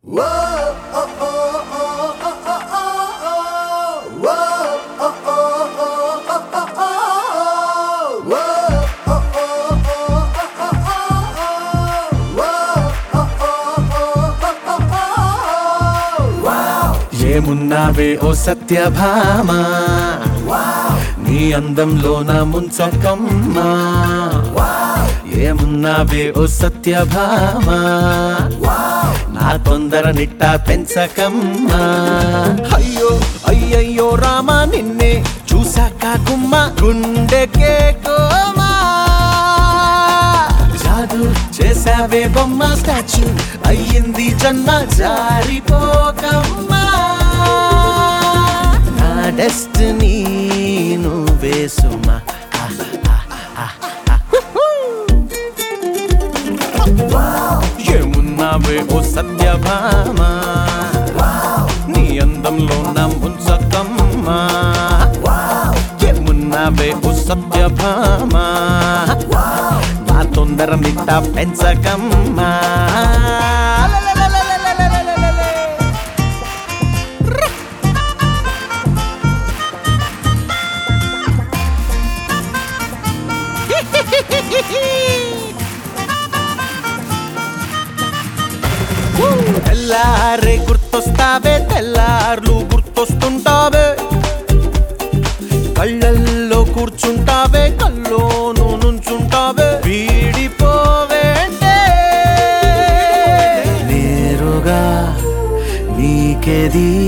ఏమున్నావే ఓ సత్యభామా నీ అందంలో నా ముంచకమ్మా ఏమున్నావే ఓ సత్యభామా నా తొందర నిట్ట పెంచకమ్మా అయ్యో అయ్యయ్యో రామా నిన్నే చూసాక గుమ్మ గుండెకే కోమా జాదు చేసావే బొమ్మ స్టాచ్యూ అయ్యింది జన్మ జారిపోకమ్మా నా డెస్టినీ నువ్వే సుమా ఏమున్నావే ఓ సత్యభామా నీ అందంలో నా ముంచకమ్మా ఏమున్నావే ఓ సత్యభామా నా తొందర నిట్ట పెంచకమ్మా తెల్లారే గుర్తొస్తావే తెల్లార్లు గుర్తొస్తుంటావే కళ్ళల్లో కూర్చుంటావే కల్లోను నుంచుంటావే వీడిపోవేంటే నేరుగా నీకెది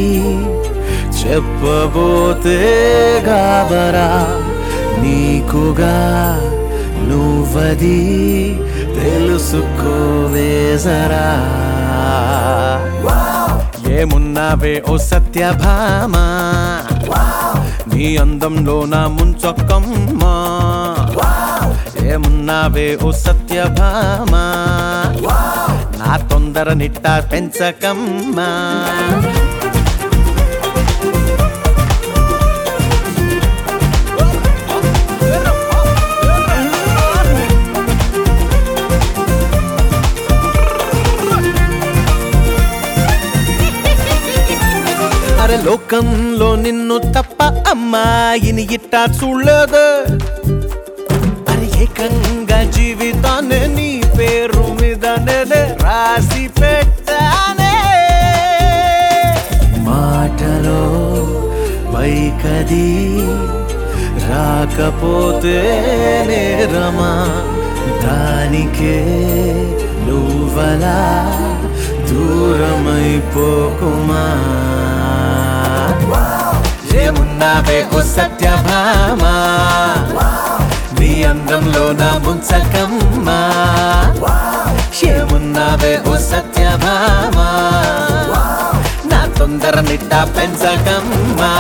చెప్పబోతే గాబరా నీకుగా నువ్వది తెలుసుకోవేసరా ఏమున్నావే ఓ సత్యభామా నీ అందంలో నా ముంచొక్కమ్మా ఏమున్నావే ఓ సత్యభామా నా తొందర నిట్ట పెంచకమ్మా అరే లోకంలో నిన్ను తప్ప అమ్మాయిని ఇట్టా చూడలేదు అరే ఏకంగా జీవితాన్ని నీ పేరు మీద నేనే రాసి పెట్టానే మాటలో పైకది రాకపోతే నేరమా దానికే నువ్వలా దూరమైపోకుమా ఏమున్నావే ఓ సత్యభామా నీ అందంలో నా ముంచకమ్మా ఏమున్నావే ఓ సత్యభామా నా తొందర నిట్ట పెంచకమ్మా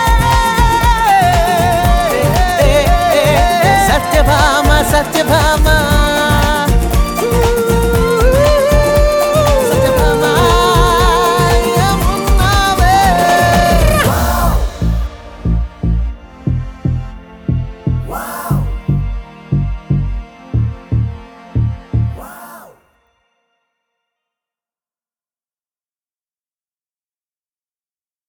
సత్యభామ సత్యభామ